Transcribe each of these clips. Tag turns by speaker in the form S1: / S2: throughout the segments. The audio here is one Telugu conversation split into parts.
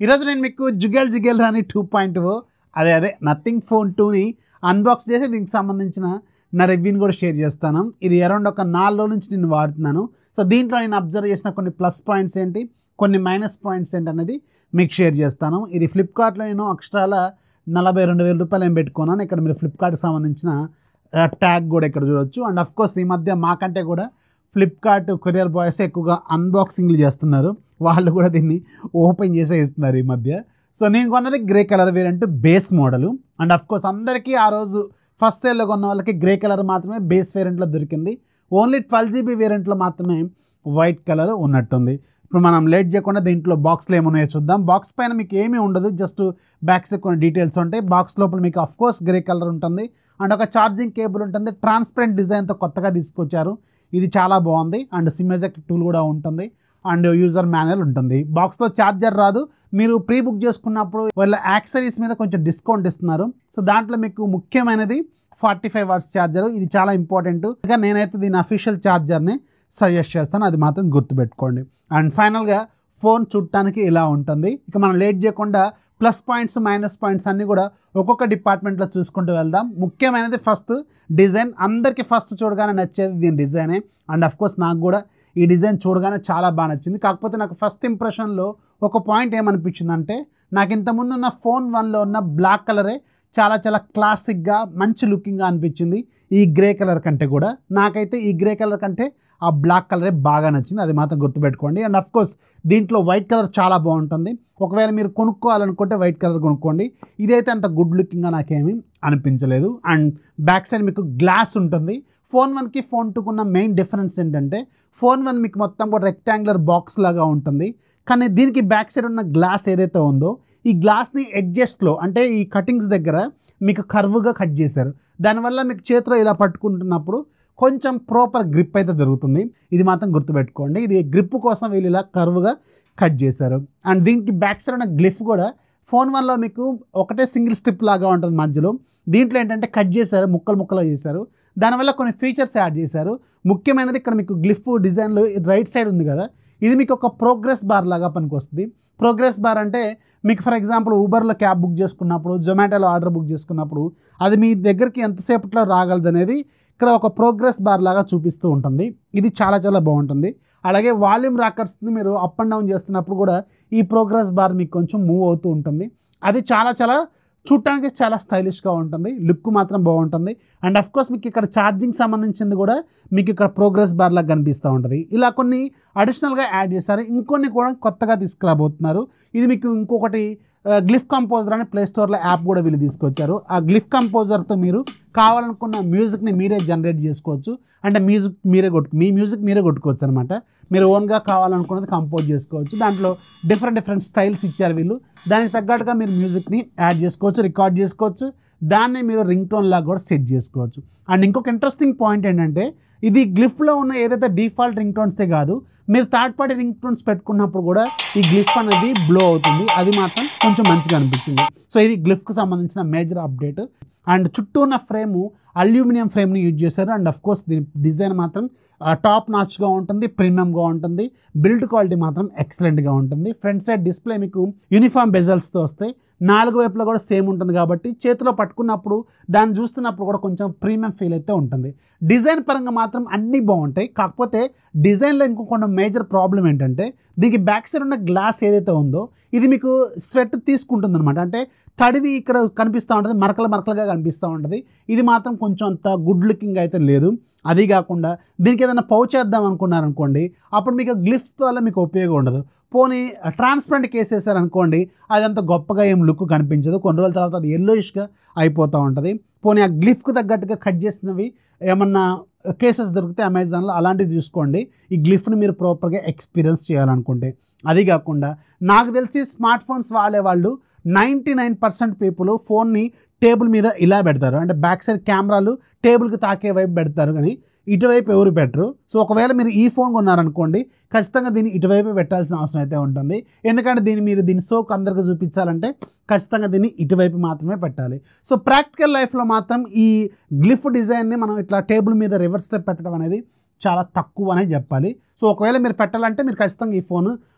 S1: ఈరోజు నేను మీకు జుగెల్ జుగెల్ అని టూ పాయింట్ అదే అదే నథింగ్ ఫోన్ టూని అన్బాక్స్ చేసి దీనికి సంబంధించిన నా రివ్యూని కూడా షేర్ చేస్తాను ఇది అరౌండ్ ఒక నాలుగు రోజుల నుంచి నేను వాడుతున్నాను సో దీంట్లో నేను అబ్జర్వ్ చేసిన కొన్ని ప్లస్ పాయింట్స్ ఏంటి కొన్ని మైనస్ పాయింట్స్ ఏంటి అనేది మీకు షేర్ చేస్తాను ఇది ఫ్లిప్కార్ట్లో నేను ఎక్స్ట్రాల నలభై రెండు వేల రూపాయలు ఏం పెట్టుకున్నాను ఇక్కడ మీరు ఫ్లిప్కార్ట్కి సంబంధించిన ట్యాగ్ కూడా ఇక్కడ చూడొచ్చు అండ్ అఫ్ కోర్స్ ఈ మధ్య మాకంటే కూడా ఫ్లిప్కార్ట్ కొరియర్ బాయ్స్ ఎక్కువగా అన్బాక్సింగ్లు చేస్తున్నారు వాళ్ళు కూడా దీన్ని ఓపెన్ చేసే ఇస్తున్నారు ఈ మధ్య సో నేను కొన్నది grey colour variant base model and of course అందరికీ ఆ రోజు ఫస్ట్ సేల్లో కొన్న వాళ్ళకి గ్రే కలర్ మాత్రమే బేస్ వేరియంట్లో దొరికింది ఓన్లీ ట్వెల్వ్ జీబీ వేరియంట్లో మాత్రమే వైట్ కలర్ ఉన్నట్టుంది ఇప్పుడు మనం లేట్ చేయకుండా దీంట్లో బాక్స్లో ఏమున్నాయో చూద్దాం బాక్స్ పైన మీకు ఏమీ ఉండదు జస్ట్ బ్యాక్స్ కొన్ని డీటెయిల్స్ ఉంటాయి బాక్స్ లోపల మీకు అఫ్ కోర్స్ గ్రే కలర్ ఉంటుంది అండ్ ఒక ఛార్జింగ్ కేబుల్ ఉంటుంది ట్రాన్స్పరెంట్ డిజైన్తో కొత్తగా తీసుకొచ్చారు ఇది చాలా బాగుంది అండ్ సిమ్ ఎజెక్ట్ టూల్ కూడా ఉంటుంది అండ్ యూజర్ మాన్యువల్ ఉంటుంది బాక్స్లో ఛార్జర్ రాదు మీరు ప్రీ బుక్ చేసుకున్నప్పుడు వాళ్ళ యాక్సరీస్ మీద కొంచెం డిస్కౌంట్ ఇస్తున్నారు సో దాంట్లో మీకు ముఖ్యమైనది ఫార్టీ ఫైవ్ వాట్స్ ఛార్జర్ ఇది చాలా ఇంపార్టెంట్ ఇంకా నేనైతే దీని అఫీషియల్ ఛార్జర్ని సజెస్ట్ చేస్తాను అది మాత్రం గుర్తుపెట్టుకోండి అండ్ ఫైనల్గా ఫోన్ చూడటానికి ఇలా ఉంటుంది ఇక మనం లేట్ చేయకుండా ప్లస్ పాయింట్స్ మైనస్ పాయింట్స్ అన్నీ కూడా ఒక్కొక్క డిపార్ట్మెంట్లో చూసుకుంటూ వెళ్దాం ముఖ్యమైనది ఫస్ట్ డిజైన్ అందరికీ ఫస్ట్ చూడగానే నచ్చేది దీని డిజైనే అండ్ అఫ్ కోర్స్ నాకు కూడా ఈ డిజైన్ చూడగానే చాలా బాగా నచ్చింది కాకపోతే నాకు ఫస్ట్ ఇంప్రెషన్లో ఒక పాయింట్ ఏమనిపించిందంటే నాకు ఇంతకుముందు ఉన్న ఫోన్ వన్లో ఉన్న బ్లాక్ కలరే చాలా చాలా క్లాసిక్గా మంచి లుకింగ్గా అనిపించింది ఈ గ్రే కలర్ కంటే కూడా నాకైతే ఈ గ్రే కలర్ కంటే ఆ బ్లాక్ కలరే బాగా నచ్చింది అది మాత్రం గుర్తుపెట్టుకోండి అండ్ అఫ్ కోర్స్ దీంట్లో వైట్ కలర్ చాలా బాగుంటుంది ఒకవేళ మీరు కొనుక్కోవాలనుకుంటే వైట్ కలర్ కొనుక్కోండి ఇదైతే అంత గుడ్ లుకింగ్గా నాకేమీ అనిపించలేదు అండ్ బ్యాక్ సైడ్ మీకు గ్లాస్ ఉంటుంది ఫోన్ వన్కి ఫోన్ టూకి ఉన్న మెయిన్ డిఫరెన్స్ ఏంటంటే ఫోన్ వన్ మీకు మొత్తం కూడా రెక్టాంగులర్ బాక్స్ లాగా ఉంటుంది కానీ దీనికి బ్యాక్ సైడ్ ఉన్న గ్లాస్ ఏదైతే ఉందో ఈ గ్లాస్ని ఎడ్జస్ట్లో అంటే ఈ కటింగ్స్ దగ్గర మీకు కర్వ్గా కట్ చేశారు దానివల్ల మీకు చేతిలో ఇలా పట్టుకుంటున్నప్పుడు కొంచెం ప్రాపర్ గ్రిప్ అయితే దొరుకుతుంది ఇది మాత్రం గుర్తుపెట్టుకోండి ఇది గ్రిప్ కోసం వీళ్ళు ఇలా కర్వ్గా కట్ చేశారు అండ్ దీనికి బ్యాక్ సైడ్ ఉన్న గ్లిఫ్ కూడా ఫోన్ వన్లో మీకు ఒకటే సింగిల్ స్ట్రిప్ లాగా ఉంటుంది మధ్యలో దీంట్లో ఏంటంటే కట్ చేశారు ముక్కలు ముక్కలు చేశారు దానివల్ల కొన్ని ఫీచర్స్ యాడ్ చేశారు ముఖ్యమైనది ఇక్కడ మీకు గ్లిఫ్ డిజైన్లో రైట్ సైడ్ ఉంది కదా ఇది మీకు ఒక ప్రోగ్రెస్ బార్ లాగా పనికొస్తుంది ప్రోగ్రెస్ బార్ అంటే మీకు ఫర్ ఎగ్జాంపుల్ ఊబర్లో క్యాబ్ బుక్ చేసుకున్నప్పుడు జొమాటోలో ఆర్డర్ బుక్ చేసుకున్నప్పుడు అది మీ దగ్గరికి ఎంతసేపట్లో రాగలదు అనేది ఇక్కడ ఒక ప్రోగ్రెస్ బార్ లాగా చూపిస్తూ ఉంటుంది ఇది చాలా చాలా బాగుంటుంది అలాగే వాల్యూమ్ రాకర్స్ని మీరు అప్ అండ్ డౌన్ చేస్తున్నప్పుడు కూడా ఈ ప్రోగ్రెస్ బార్ మీకు కొంచెం మూవ్ అవుతూ ఉంటుంది అది చాలా చాలా చూడటానికి చాలా స్టైలిష్గా ఉంటుంది లుక్ మాత్రం బాగుంటుంది అండ్ అఫ్ కోర్స్ మీకు ఇక్కడ ఛార్జింగ్ సంబంధించింది కూడా మీకు ఇక్కడ ప్రోగ్రెస్ బార్ లాగా కనిపిస్తూ ఉంటుంది ఇలా కొన్ని అడిషనల్గా యాడ్ చేస్తారు ఇంకొన్ని కూడా కొత్తగా తీసుకురాబోతున్నారు ఇది మీకు ఇంకొకటి గ్లిఫ్ కంపోజర్ అని ప్లే స్టోర్లో యాప్ కూడా వీళ్ళు తీసుకొచ్చారు ఆ గ్లిఫ్ కంపోజర్తో మీరు కావాలనుకున్న మ్యూజిక్ని మీరే జనరేట్ చేసుకోవచ్చు అంటే మ్యూజిక్ మీరే కొట్టు మీ మ్యూజిక్ మీరే కొట్టుకోవచ్చు అనమాట మీరు ఓన్గా కావాలనుకున్నది కంపోజ్ చేసుకోవచ్చు దాంట్లో డిఫరెంట్ డిఫరెంట్ స్టైల్స్ ఇచ్చారు వీళ్ళు దానికి తగ్గట్టుగా మీరు మ్యూజిక్ని యాడ్ చేసుకోవచ్చు రికార్డ్ చేసుకోవచ్చు దాన్ని మీరు రింగ్ టోన్ లాగా కూడా సెట్ చేసుకోవచ్చు అండ్ ఇంకొక ఇంట్రెస్టింగ్ పాయింట్ ఏంటంటే ఇది గ్లిఫ్లో ఉన్న ఏదైతే డిఫాల్ట్ రింగ్ టోన్సే కాదు మీరు థర్డ్ పార్టీ రింగ్ టోన్స్ పెట్టుకున్నప్పుడు కూడా ఈ గ్లిఫ్ అనేది బ్లో అవుతుంది అది మాత్రం కొంచెం మంచిగా అనిపిస్తుంది సో ఇది గ్లిఫ్కి సంబంధించిన మేజర్ అప్డేట్ అండ్ చుట్టూ ఉన్న ఫ్రేము అల్యూమినియం ఫ్రేమ్ని యూజ్ చేశారు అండ్ అఫ్ కోర్స్ దీని డిజైన్ మాత్రం టాప్ నాచ్గా ఉంటుంది ప్రీమియంగా ఉంటుంది బిల్డ్ క్వాలిటీ మాత్రం ఎక్సలెంట్గా ఉంటుంది ఫ్రంట్ సైడ్ డిస్ప్లే మీకు యూనిఫామ్ బెజల్స్తో వస్తాయి నాలుగు వైపులో కూడా సేమ్ ఉంటుంది కాబట్టి చేతిలో పట్టుకున్నప్పుడు దాన్ని చూస్తున్నప్పుడు కూడా కొంచెం ప్రీమియం ఫీల్ అయితే ఉంటుంది డిజైన్ పరంగా మాత్రం అన్నీ బాగుంటాయి కాకపోతే డిజైన్లో ఇంకొక మేజర్ ప్రాబ్లం ఏంటంటే దీనికి బ్యాక్ సైడ్ ఉన్న గ్లాస్ ఏదైతే ఉందో ఇది మీకు స్వెట్ తీసుకుంటుంది అనమాట అంటే తడివి ఇక్కడ కనిపిస్తూ ఉంటుంది మరకలు మరకలుగా కనిపిస్తూ ఉంటుంది ఇది మాత్రం కొంచెం అంత గుడ్ లుకింగ్ అయితే లేదు అది కాకుండా దీనికి ఏదైనా పౌచ్ చేద్దాం అనుకున్నారనుకోండి అప్పుడు మీకు గ్లిఫ్ వల్ల మీకు ఉపయోగం ఉండదు పోనీ ట్రాన్స్పరెంట్ కేసు వేసారనుకోండి అది అంత గొప్పగా ఏం లుక్ కనిపించదు కొన్ని రోజుల తర్వాత అది ఎల్లోయిష్గా అయిపోతూ ఉంటుంది పోనీ ఆ గ్లిఫ్కి తగ్గట్టుగా కట్ చేసినవి ఏమన్నా కేసెస్ దొరికితే అమెజాన్లో అలాంటివి చూసుకోండి ఈ గ్లిఫ్ని మీరు ప్రాపర్గా ఎక్స్పీరియన్స్ చేయాలనుకుంటే అది కాకుండా నాకు తెలిసి స్మార్ట్ ఫోన్స్ వాడేవాళ్ళు నైంటీ నైన్ పర్సెంట్ పీపుల్ ఫోన్ని టేబుల్ మీద ఇలా పెడతారు అంటే బ్యాక్ సైడ్ కెమెరాలు టేబుల్కి తాకే వైపు పెడతారు కానీ ఇటువైపు ఎవరు పెట్టరు సో ఒకవేళ మీరు ఈ ఫోన్ కొన్నారనుకోండి ఖచ్చితంగా దీన్ని ఇటువైపు పెట్టాల్సిన అవసరం అయితే ఉంటుంది ఎందుకంటే దీన్ని మీరు దీని సోక్ అందరికీ చూపించాలంటే ఖచ్చితంగా దీన్ని ఇటువైపు మాత్రమే పెట్టాలి సో ప్రాక్టికల్ లైఫ్లో మాత్రం ఈ గ్లిఫ్ డిజైన్ని మనం ఇట్లా టేబుల్ మీద రివర్స్లో పెట్టడం అనేది చాలా తక్కువ అనే చెప్పాలి సో ఒకవేళ మీరు పెట్టాలంటే మీరు ఖచ్చితంగా ఈ ఫోన్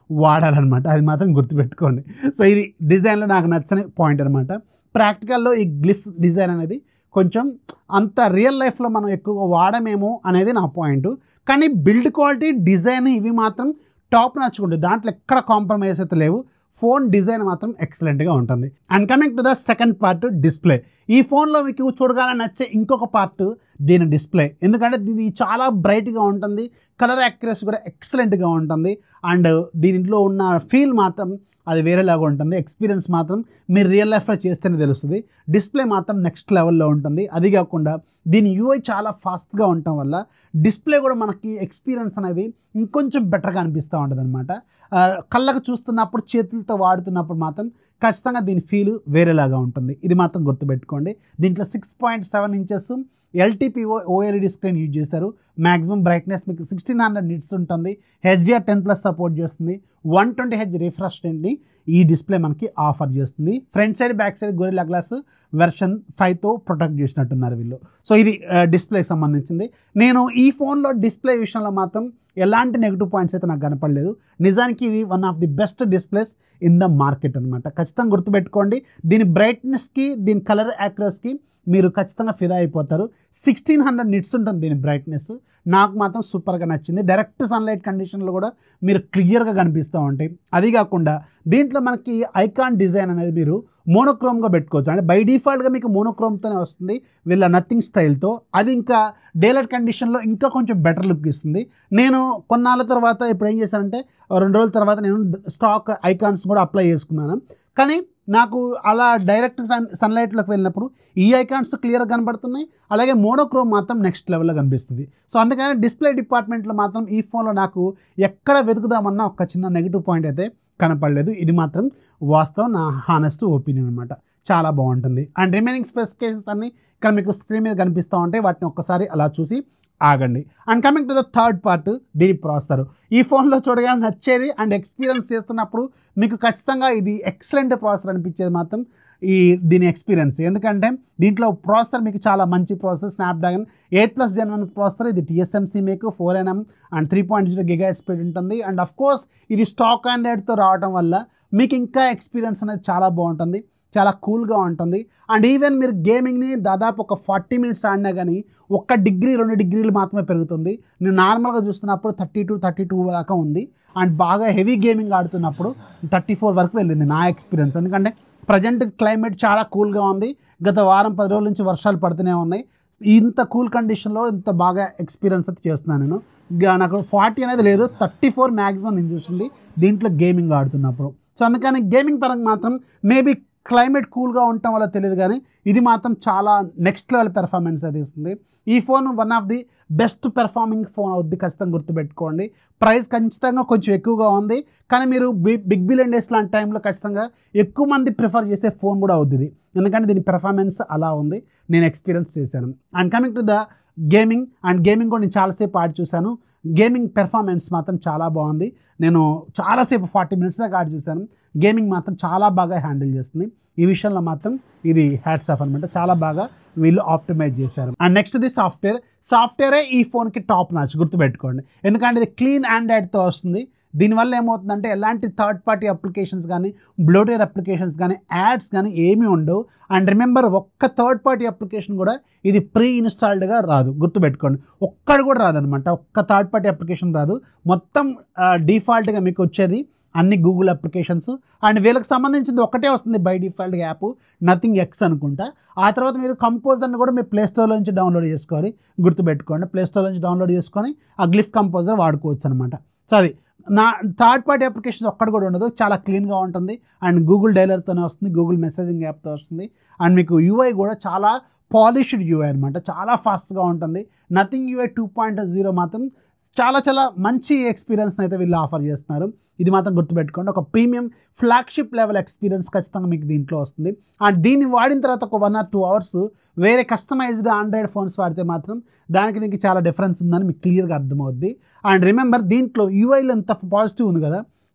S1: వాడాలన్నమాట అది మాత్రం గుర్తుపెట్టుకోండి సో ఇది డిజైన్లో నాకు నచ్చని పాయింట్ అనమాట ప్రాక్టికల్లో ఈ గ్లిఫ్ డిజైన్ అనేది కొంచెం అంత రియల్ లైఫ్లో మనం ఎక్కువగా వాడమేమో అనేది నా పాయింట్ కానీ బిల్డ్ క్వాలిటీ డిజైన్ ఇవి మాత్రం టాప్ నచ్చుకుంటుంది దాంట్లో ఎక్కడ కాంప్రమైజ్ అయితే లేవు ఫోన్ డిజైన్ మాత్రం ఎక్సలెంట్గా ఉంటుంది and coming to the second part display ఈ ఫోన్లో మీకు చూడగానే నచ్చే ఇంకొక పార్ట్ దీని డిస్ప్లే ఎందుకంటే ఇది చాలా బ్రైట్గా ఉంటుంది కలర్ యాక్యురసీ కూడా ఎక్సలెంట్గా ఉంటుంది అండ్ దీనిలో ఉన్న ఫీల్ మాత్రం అది వేరేలాగా ఉంటుంది ఎక్స్పీరియన్స్ మాత్రం మీరు రియల్ లైఫ్లో చేస్తేనే తెలుస్తుంది డిస్ప్లే మాత్రం నెక్స్ట్ లెవెల్లో ఉంటుంది అది కాకుండా దీని యూఐ చాలా ఫాస్ట్గా ఉండటం వల్ల డిస్ప్లే కూడా మనకి ఎక్స్పీరియన్స్ అనేది ఇంకొంచెం బెటర్గా అనిపిస్తూ ఉంటుంది అనమాట కళ్ళకు చూస్తున్నప్పుడు చేతులతో వాడుతున్నప్పుడు మాత్రం ఖచ్చితంగా దీని ఫీల్ వేరేలాగా ఉంటుంది ఇది మాత్రం గుర్తుపెట్టుకోండి దీంట్లో six point seven inches LTPO OLED screen use చేస్తారు మ్యాక్సిమం బ్రైట్నెస్ మీకు సిక్స్టీన్ హండ్రెడ్ నిట్స్ ఉంటుంది హెచ్డిఆర్ టెన్ ప్లస్ సపోర్ట్ చేస్తుంది వన్ ట్వంటీ హెచ్ రిఫ్రెష్ ని ఈ డిస్ప్లే మనకి ఆఫర్ చేస్తుంది front side back side Gorilla Glass version ఫైవ్తో ప్రొటెక్ట్ చేసినట్టున్నారు వీళ్ళు సో ఇది డిస్ప్లేకి సంబంధించింది నేను ఈ ఫోన్లో డిస్ప్లే విషయంలో మాత్రం ఎలాంటి నెగిటివ్ పాయింట్స్ అయితే నాకు కనపడలేదు నిజానికి ఇది one of the best displays in the market అనమాట ఖచ్చితంగా గుర్తుపెట్టుకోండి దీని బ్రైట్నెస్కి దీని కలర్ యాక్యురస్కి మీరు ఖచ్చితంగా ఫిదా అయిపోతారు సిక్స్టీన్ హండ్రెడ్ నిట్స్ ఉంటుంది దీని బ్రైట్నెస్ నాకు మాత్రం సూపర్గా నచ్చింది డైరెక్ట్ సన్లైట్ కండిషన్లో కూడా మీరు క్లియర్గా కనిపిస్తూ ఉంటాయి అది కాకుండా దీంట్లో మనకి ఐకాన్ డిజైన్ అనేది మీరు మోనోక్రోమ్గా పెట్టుకోవచ్చు అంటే బై డిఫాల్ట్గా మీకు మోనోక్రోమ్తోనే వస్తుంది వీళ్ళ నథింగ్ స్టైల్తో అది ఇంకా డేలైట్ కండిషన్లో ఇంకా కొంచెం బెటర్ లుక్ ఇస్తుంది నేను కొన్నాళ్ళ తర్వాత ఇప్పుడు ఏం చేశానంటే రెండు రోజుల తర్వాత నేను స్టాక్ ఐకాన్స్ కూడా అప్లై చేసుకున్నాను కానీ నాకు అలా డైరెక్ట్ సన్లైట్లోకి వెళ్ళినప్పుడు ఈ ఐకాన్స్ క్లియర్గా కనబడుతున్నాయి అలాగే మోనోక్రోమ్ మాత్రం నెక్స్ట్ లెవెల్లో కనిపిస్తుంది సో అందుకని డిస్ప్లే డిపార్ట్మెంట్లో మాత్రం ఈ ఫోన్లో నాకు ఎక్కడ వెతుకుదామన్నా ఒక చిన్న నెగిటివ్ పాయింట్ అయితే కనపడలేదు ఇది మాత్రం వాస్తవం నా హానెస్ట్ ఒపీనియన్ అనమాట చాలా బాగుంటుంది అండ్ రిమైనింగ్ స్పెసిఫికేషన్స్ అన్నీ ఇక్కడ మీకు స్క్రీన్ మీద కనిపిస్తూ ఉంటాయి వాటిని ఒక్కసారి అలా చూసి ఆగండి and coming to the third part దీని ప్రాసెసర్ ఈ ఫోన్లో చూడగానే నచ్చేది అండ్ ఎక్స్పీరియన్స్ చేస్తున్నప్పుడు మీకు ఖచ్చితంగా ఇది ఎక్సలెంట్ ప్రాసెసర్ అనిపించేది మాత్రం ఈ దీని ఎక్స్పీరియన్స్ ఎందుకంటే దీంట్లో ప్రాసెసర్ మీకు చాలా మంచి processor Snapdragon eight plus gen one processor ఇది టీఎస్ఎంసీ మీకు four nm and three point zero గిగాట్ స్పీడ్ ఉంటుంది అండ్ అఫ్ కోర్స్ ఇది స్టాక్ ఆండ్రాయిడ్తో రావడం వల్ల మీకు ఇంకా ఎక్స్పీరియన్స్ అనేది చాలా బాగుంటుంది చాలా కూల్గా ఉంటుంది అండ్ ఈవెన్ మీరు గేమింగ్ని దాదాపు ఒక ఫార్టీ మినిట్స్ ఆడినా కానీ ఒక్క డిగ్రీ రెండు డిగ్రీలు మాత్రమే పెరుగుతుంది నేను నార్మల్గా చూస్తున్నప్పుడు థర్టీ టూ థర్టీ టూ దాకా ఉంది అండ్ బాగా హెవీ గేమింగ్ ఆడుతున్నప్పుడు థర్టీ ఫోర్ వరకు వెళ్ళింది నా ఎక్స్పీరియన్స్ ఎందుకంటే ప్రజెంట్ క్లైమేట్ చాలా కూల్గా ఉంది గత వారం పది రోజుల నుంచి వర్షాలు పడుతూనే ఉన్నాయి ఇంత కూల్ కండిషన్లో ఇంత బాగా ఎక్స్పీరియన్స్ అయితే చేస్తున్నాను నేను ఇక నాకు ఫార్టీ అనేది లేదు థర్టీ ఫోర్ మ్యాక్సిమం నేను చూసింది దీంట్లో గేమింగ్ ఆడుతున్నప్పుడు సో అందుకని గేమింగ్ పరంగా మాత్రం మేబీ క్లైమేట్ కూల్గా ఉండటం వల్ల తెలియదు కానీ ఇది మాత్రం చాలా నెక్స్ట్ లెవెల్ పెర్ఫార్మెన్స్ అది ఇస్తుంది ఈ phone one of the best performing phone అవుద్ది ఖచ్చితంగా గుర్తుపెట్టుకోండి ప్రైస్ ఖచ్చితంగా కొంచెం ఎక్కువగా ఉంది కానీ మీరు బిగ్ బిగ్ బిలియన్ డేస్ లాంటి టైంలో ఖచ్చితంగా ఎక్కువ మంది ప్రిఫర్ చేసే ఫోన్ కూడా అవుద్ది ఇది ఎందుకంటే దీని పెర్ఫార్మెన్స్ అలా ఉంది నేను ఎక్స్పీరియన్స్ చేశాను and coming to the gaming and gaming కూడా నేను చాలాసేపు ఆడి చూశాను గేమింగ్ పెర్ఫార్మెన్స్ మాత్రం చాలా బాగుంది నేను చాలాసేపు ఫార్టీ మినిట్స్ దాకా ఆడి చూశాను గేమింగ్ మాత్రం చాలా బాగా హ్యాండిల్ చేస్తుంది ఈ విషయంలో మాత్రం ఇది హ్యాట్స్ ఆఫ్ అనమాట చాలా బాగా వీళ్ళు ఆప్టిమైజ్ చేశారు అండ్ నెక్స్ట్ ది సాఫ్ట్వేర్ సాఫ్ట్వేరే ఈ ఫోన్కి టాప్ నాచ్ గుర్తుపెట్టుకోండి ఎందుకంటే ఇది క్లీన్ ఆండ్రాయిడ్తో వస్తుంది దీనివల్ల ఏమవుతుందంటే ఎలాంటి థర్డ్ పార్టీ అప్లికేషన్స్ కానీ బ్లోటేర్ అప్లికేషన్స్ కానీ యాడ్స్ కానీ ఏమీ ఉండవు అండ్ రిమెంబర్ ఒక్క థర్డ్ పార్టీ అప్లికేషన్ కూడా ఇది ప్రీ ఇన్స్టాల్డ్గా రాదు గుర్తుపెట్టుకోండి ఒక్కడు కూడా రాదనమాట ఒక్క థర్డ్ పార్టీ అప్లికేషన్ రాదు మొత్తం డిఫాల్ట్గా మీకు వచ్చేది అన్ని గూగుల్ అప్లికేషన్స్ అండ్ వీళ్ళకి సంబంధించింది ఒకటే వస్తుంది by default app Nothing X అనుకుంటా ఆ తర్వాత మీరు కంపోజర్ని కూడా మీరు ప్లే స్టోర్లో నుంచి డౌన్లోడ్ చేసుకోవాలి గుర్తుపెట్టుకోండి ప్లే స్టోర్ నుంచి డౌన్లోడ్ చేసుకొని ఆ గ్లిఫ్ కంపోజర్ వాడుకోవచ్చు అనమాట సో అది నా థర్డ్ పార్టీ అప్లికేషన్స్ ఒక్కటి కూడా ఉండదు చాలా క్లీన్గా ఉంటుంది అండ్ గూగుల్ డైలర్తోనే వస్తుంది గూగుల్ మెసేజింగ్ యాప్తో వస్తుంది అండ్ మీకు యూఐ కూడా చాలా పాలిష్డ్ యూఐ అనమాట చాలా ఫాస్ట్గా ఉంటుంది Nothing UI two point zero మాత్రం చాలా చాలా మంచి ఎక్స్పీరియన్స్ అయితే వీళ్ళు ఆఫర్ చేస్తున్నారు ఇది మాత్రం గుర్తుపెట్టుకోండి ఒక ప్రీమియం ఫ్లాగ్షిప్ లెవెల్ ఎక్స్పీరియన్స్ ఖచ్చితంగా మీకు దీంట్లో వస్తుంది అండ్ దీన్ని వాడిన తర్వాత ఒక వన్ ఆర్ టూ అవర్స్ వేరే కస్టమైజ్డ్ ఆండ్రాయిడ్ ఫోన్స్ వాడితే మాత్రం దానికి దీనికి చాలా డిఫరెన్స్ ఉందని మీకు క్లియర్గా అర్థమవుద్ది అండ్ రిమెంబర్ దీంట్లో యూఐలో ఎంత పాజిటివ్ ఉంది కదా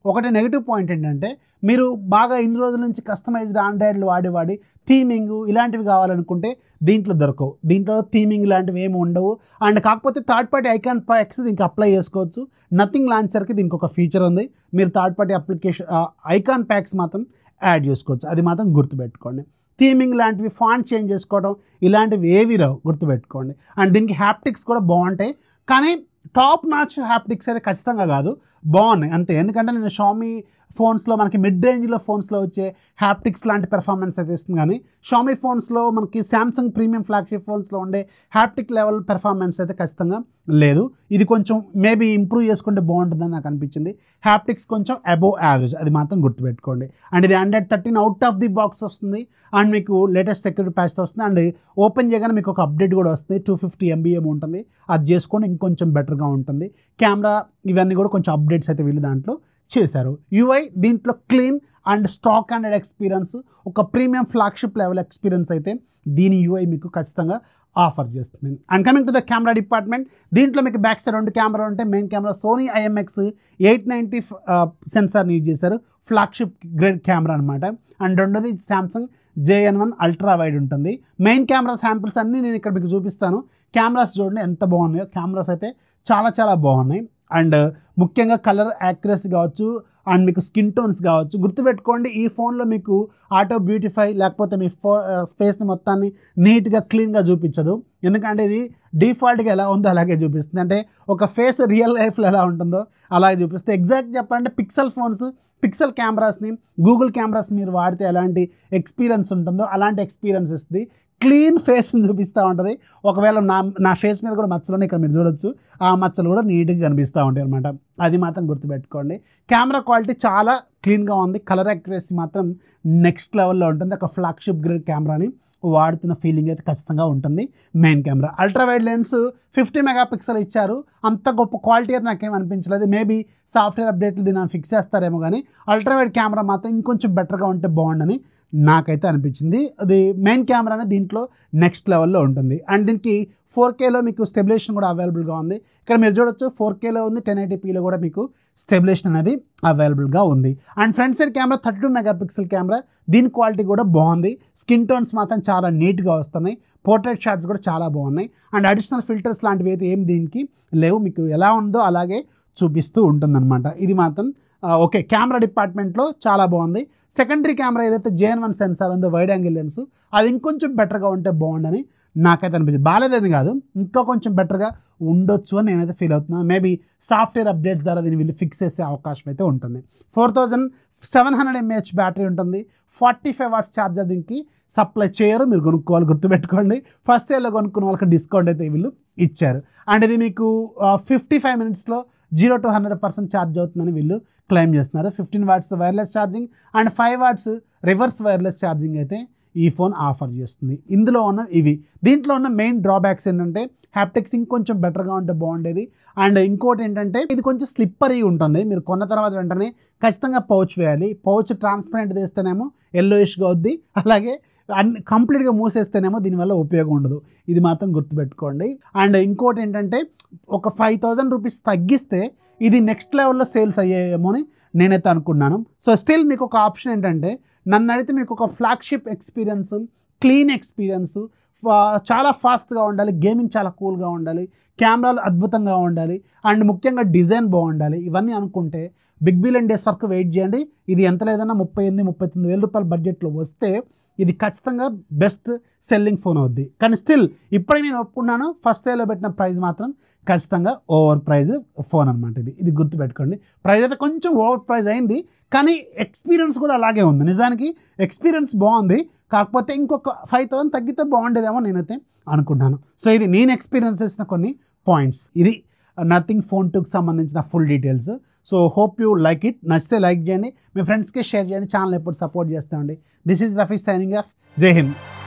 S1: ఒకటి నెగిటివ్ పాయింట్ ఏంటంటే మీరు బాగా ఇన్ని రోజుల నుంచి కస్టమైజ్డ్ ఆండ్రాయిడ్లు వాడి వాడి థీమింగ్ ఇలాంటివి కావాలనుకుంటే దీంట్లో దొరకవు దీంట్లో థీమింగ్ ఇలాంటివి ఏమి ఉండవు అండ్ కాకపోతే థర్డ్ పార్టీ ఐకాన్ ప్యాక్స్ దీనికి అప్లై చేసుకోవచ్చు నథింగ్ లాంచర్కి దీనికి ఒక ఫీచర్ ఉంది మీరు third party application icon packs మాత్రం యాడ్ చేసుకోవచ్చు అది మాత్రం గుర్తుపెట్టుకోండి థీమింగ్ లాంటివి ఫాంట్ చేంజ్ చేసుకోవడం ఇలాంటివి ఏవి రావు గుర్తుపెట్టుకోండి అండ్ దీనికి హ్యాప్టిక్స్ కూడా బాగుంటాయి కానీ టాప్ నాచ్ హ్యాప్టిక్స్ అయితే ఖచ్చితంగా కాదు బాగున్నాయి అంతే ఎందుకంటే నేను షామీ ఫోన్స్లో మనకి మిడ్ రేంజ్లో ఫోన్స్లో వచ్చే హ్యాప్టిక్స్ లాంటి పెర్ఫార్మెన్స్ అయితే ఇస్తుంది కానీ షామీ ఫోన్స్లో మనకి శాంసంగ్ ప్రీమియం ఫ్లాగ్షిప్ ఫోన్స్లో ఉండే హ్యాప్టిక్ లెవెల్ పెర్ఫార్మెన్స్ అయితే ఖచ్చితంగా లేదు ఇది కొంచెం మేబీ ఇంప్రూవ్ చేసుకుంటే బాగుంటుందని నాకు అనిపించింది హ్యాప్టిక్స్ కొంచెం అబోవ్ యావరేజ్ అది మాత్రం గుర్తుపెట్టుకోండి అండ్ ఇది hundred thirteen out of the box వస్తుంది అండ్ మీకు లేటెస్ట్ సెక్యూరిటీ ప్యాచ్ వస్తుంది అండ్ ఓపెన్ చేయగానే మీకు ఒక అప్డేట్ కూడా వస్తుంది టూ ఫిఫ్టీ ఎంబీఎం ఉంటుంది అది చేసుకోండి ఇంకొంచెం బెటర్గా ఉంటుంది కెమెరా ఇవన్నీ కూడా కొంచెం అప్డేట్స్ అయితే వీళ్ళు దాంట్లో చేశారు యూఐ దీంట్లో clean and stock and experience ఒక ప్రీమియం ఫ్లాగ్షిప్ లెవెల్ ఎక్స్పీరియన్స్ అయితే దీని యూఐ మీకు ఖచ్చితంగా ఆఫర్ చేస్తుంది and coming to the camera department దీంట్లో మీకు బ్యాక్ సైడ్ రెండు కెమెరా ఉంటాయి main camera Sony IMX eight ninety సెన్సార్ని యూజ్ చేశారు ఫ్లాగ్షిప్ గ్రేడ్ కెమెరా అనమాట అండ్ రెండోది Samsung JN one ultra wide ఉంటుంది మెయిన్ కెమెరా శాంపిల్స్ అన్నీ నేను ఇక్కడ మీకు చూపిస్తాను కెమెరాస్ చూడండి ఎంత బాగున్నాయో కెమెరాస్ అయితే చాలా చాలా బాగున్నాయి అండ్ ముఖ్యంగా కలర్ యాక్యురసీ కావచ్చు అండ్ మీకు స్కిన్ టోన్స్ కావచ్చు గుర్తుపెట్టుకోండి ఈ ఫోన్లో మీకు ఆటో బ్యూటిఫై లేకపోతే మీ ఫో ఫేస్ని మొత్తాన్ని నీట్గా క్లీన్గా చూపించదు ఎందుకంటే ఇది డిఫాల్ట్గా ఎలా ఉందో అలాగే చూపిస్తుంది అంటే ఒక ఫేస్ రియల్ లైఫ్లో ఎలా ఉంటుందో అలాగే చూపిస్తుంది ఎగ్జాక్ట్ చెప్పాలంటే పిక్సెల్ ఫోన్స్ పిక్సెల్ కెమెరాస్ని గూగుల్ కెమెరాస్ మీరు వాడితే ఎలాంటి ఎక్స్పీరియన్స్ ఉంటుందో అలాంటి ఎక్స్పీరియన్స్ ఇస్తుంది క్లీన్ ఫేస్ని చూపిస్తూ ఉంటుంది ఒకవేళ నా నా ఫేస్ మీద కూడా మచ్చలు ఇక్కడ మీరు చూడొచ్చు ఆ మచ్చలు కూడా నీట్గా కనిపిస్తూ ఉంటాయి అనమాట అది మాత్రం గుర్తుపెట్టుకోండి కెమెరా క్వాలిటీ చాలా క్లీన్గా ఉంది కలర్ యాక్యురసీ మాత్రం నెక్స్ట్ లెవెల్లో ఉంటుంది ఒక ఫ్లాగ్షిప్ గ్రేడ్ కెమెరాని వాడుతున్న ఫీలింగ్ అయితే ఖచ్చితంగా ఉంటుంది main camera ultra wide lens fifty megapixel ఇచ్చారు అంత గొప్ప క్వాలిటీ అయితే నాకేం అనిపించలేదు మేబీ సాఫ్ట్వేర్ అప్డేట్లు దీన్ని ఫిక్స్ చేస్తారేమో కానీ అల్ట్రా వైడ్ కెమెరా మాత్రం ఇంకొంచెం బెటర్గా ఉంటే బాగుండని నాకైతే అనిపించింది అది మెయిన్ కెమెరానే దీంట్లో నెక్స్ట్ లెవెల్లో ఉంటుంది అండ్ దీనికి ఫోర్ కేలో మీకు స్టెబిలేషన్ కూడా అవైలబుల్గా ఉంది ఇక్కడ మీరు చూడొచ్చు ఫోర్ కేలో ఉంది టెన్ ఎయిటీపీలో కూడా మీకు స్టెబిలేషన్ అనేది అవైలబుల్గా ఉంది and front side camera thirty two megapixel camera దీని క్వాలిటీ కూడా బాగుంది స్కిన్ టోన్స్ మాత్రం చాలా నీట్గా వస్తున్నాయి పోర్ట్రేట్ షాట్స్ కూడా చాలా బాగున్నాయి అండ్ అడిషనల్ ఫిల్టర్స్ లాంటివి అయితే ఏం దీనికి లేవు మీకు ఎలా ఉందో అలాగే చూపిస్తూ ఉంటుందన్నమాట ఇది మాత్రం ఓకే కెమెరా డిపార్ట్మెంట్లో చాలా బాగుంది సెకండరీ కెమెరా ఏదైతే జేఎన్ వన్ సెన్సార్ ఉందో వైడ్ యాంగిల్ లెన్స్ అది ఇంకొంచెం బెటర్గా ఉంటే బాగుండని నాకైతే అనిపించింది బాగాలేదని కాదు ఇంకా కొంచెం బెటర్గా ఉండొచ్చు అని నేనైతే ఫీల్ అవుతున్నాను మేబీ సాఫ్ట్వేర్ అప్డేట్స్ ద్వారా దీన్ని వీళ్ళు ఫిక్స్ చేసే అవకాశం అయితే ఉంటుంది four thousand seven hundred mAh battery ఉంటుంది ఫార్టీ ఫైవ్ వాట్స్ ఛార్జర్ దీనికి సప్లై చేయరు మీరు కొనుక్కోవాలి గుర్తుపెట్టుకోండి ఫస్ట్ ఇయర్లో కొనుక్కున్న వాళ్ళకి డిస్కౌంట్ అయితే వీళ్ళు ఇచ్చారు అండ్ ఇది మీకు ఫిఫ్టీ ఫైవ్ మినిట్స్లో zero to hundred percent charge అవుతుందని వీళ్ళు క్లెయిమ్ చేస్తున్నారు fifteen watts wireless charging and five watts reverse wireless charging అయితే ఈ ఫోన్ ఆఫర్ చేస్తుంది ఇందులో ఉన్న ఇవి దీంట్లో ఉన్న మెయిన్ డ్రాబ్యాక్స్ ఏంటంటే హ్యాప్టిక్స్ ఇంకొంచెం బెటర్గా ఉంటే బాగుండేది అండ్ ఇంకోటి ఏంటంటే ఇది కొంచెం స్లిప్పరీ ఉంటుంది మీరు కొన్న తర్వాత వెంటనే ఖచ్చితంగా పౌచ్ వేయాలి పౌచ్ ట్రాన్స్పరెంట్ తీస్తేనేమో ఎల్లోయిష్గా వద్ది అలాగే అన్ని కంప్లీట్గా మూసేస్తేనేమో దీనివల్ల ఉపయోగం ఉండదు ఇది మాత్రం గుర్తుపెట్టుకోండి అండ్ ఇంకోటి ఏంటంటే ఒక ఫైవ్ థౌజండ్ రూపీస్ తగ్గిస్తే ఇది నెక్స్ట్ లెవెల్లో సేల్స్ అయ్యేమో అని నేనైతే అనుకున్నాను సో స్టిల్ మీకు ఒక ఆప్షన్ ఏంటంటే నన్ను అడిగితే మీకు ఒక ఫ్లాగ్షిప్ ఎక్స్పీరియన్స్ క్లీన్ ఎక్స్పీరియన్స్ చాలా ఫాస్ట్గా ఉండాలి గేమింగ్ చాలా కూల్గా ఉండాలి కెమెరాలు అద్భుతంగా ఉండాలి అండ్ ముఖ్యంగా డిజైన్ బాగుండాలి ఇవన్నీ అనుకుంటే బిగ్ బిలియన్ డేస్ వరకు వెయిట్ చేయండి ఇది ఎంత లేదన్నా ముప్పై ఎనిమిది ముప్పై తొమ్మిది వేల రూపాయల బడ్జెట్లో వస్తే ఇది ఖచ్చితంగా బెస్ట్ సెల్లింగ్ ఫోన్ అవుద్ది కానీ స్టిల్ ఇప్పటికి నేను ఒప్పుకున్నాను ఫస్ట్ డేలో పెట్టిన ప్రైస్ మాత్రం ఖచ్చితంగా ఓవర్ ప్రైజ్ ఫోన్ అనమాట ఇది ఇది గుర్తుపెట్టుకోండి ప్రైస్ అయితే కొంచెం ఓవర్ ప్రైజ్ అయింది కానీ ఎక్స్పీరియన్స్ కూడా అలాగే ఉంది నిజానికి ఎక్స్పీరియన్స్ బాగుంది కాకపోతే ఇంకొక ఫైవ్ థౌసండ్ తగ్గితే బాగుండేదేమో నేనైతే అనుకుంటున్నాను సో ఇది నేను ఎక్స్పీరియన్స్ చేసిన కొన్ని పాయింట్స్ ఇది నథింగ్ ఫోన్ టూకి సంబంధించిన full details so hope you like it నచ్చితే లైక్ చేయండి మీ ఫ్రెండ్స్కి షేర్ చేయండి ఛానల్ ఎప్పుడు సపోర్ట్ చేస్తామండి this is Rafi signing off జై హింద్